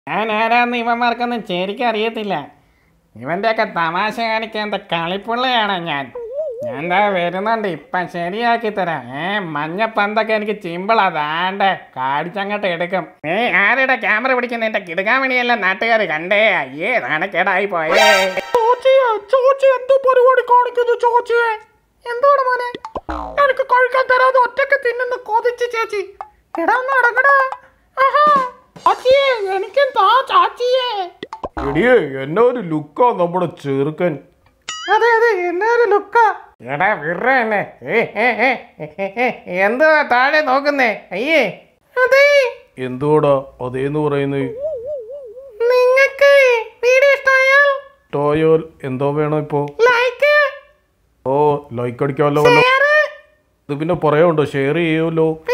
ഞാൻ ആരാന്ന് ഇവന്മാർക്കൊന്നും ശരിക്കും അറിയത്തില്ല ഇവൻ്റെയൊക്കെ തമാശ കാണിക്കാൻ എന്താ കളിപ്പുള്ളയാണ് ഞാൻ ഞാൻ ദാ വരുന്നുണ്ട് ഇപ്പം ശരിയാക്കി തരാം ഏ മഞ്ഞ പന്തൊക്കെ എനിക്ക് ചിമ്പിളാ ദാണ്ട് കാടിച്ചങ്ങോട്ട് എടുക്കും ഏ ആരുടെ ക്യാമറ പിടിക്കുന്ന എന്റെ കിടുക്കാൻ വേണ്ടിയല്ല നാട്ടുകാർ കണ്ടേ അയ്യേ നാണക്കേടായി പോയേ ചോച്ചിയെ ചോച്ചി എന്തോ പരിപാടി കാണിക്കുന്നു ചോച്ചിയെ എന്താണ് മോനെ എനിക്ക് കഴിക്കാൻ തരാതെ ഒറ്റക്ക് തിന്നുന്ന കൊതിച്ച് ചേച്ചി എടാ ഒന്ന് അടങ്ങടാ ആഹാ ചാച്ചിയെ എനിക്കും താ ചാച്ചിയെ എടിയേ എന്നാ ഒരു ലുക്കാ നമ്മുടെ ചെറുക്കൻ അതെ അതെ എന്നെ ഒരു ലുക്കാ എടാ വിറ എന്നെ ഏ, ഏ, ഏ, ഏ, ഏ, ഏ, എന്തുവാ താഴെ നോക്കുന്നേ അയ്യേ അതെ എന്തുവാടാ അതേന്ന് പറയുന്നത് നിങ്ങൾക്ക് വീഡിയോ ഇഷ്ടമായാൽ ടോയോൽ എന്തോ വേണോ ഇപ്പോ ലൈക്ക് ഓ ലൈക്ക് അടിക്കാമല്ലോ വല്ലോ ഷെയർ ഇത് പിന്നെ പറയാനുണ്ടോ ഷെയർ ചെയ്യുമല്ലോ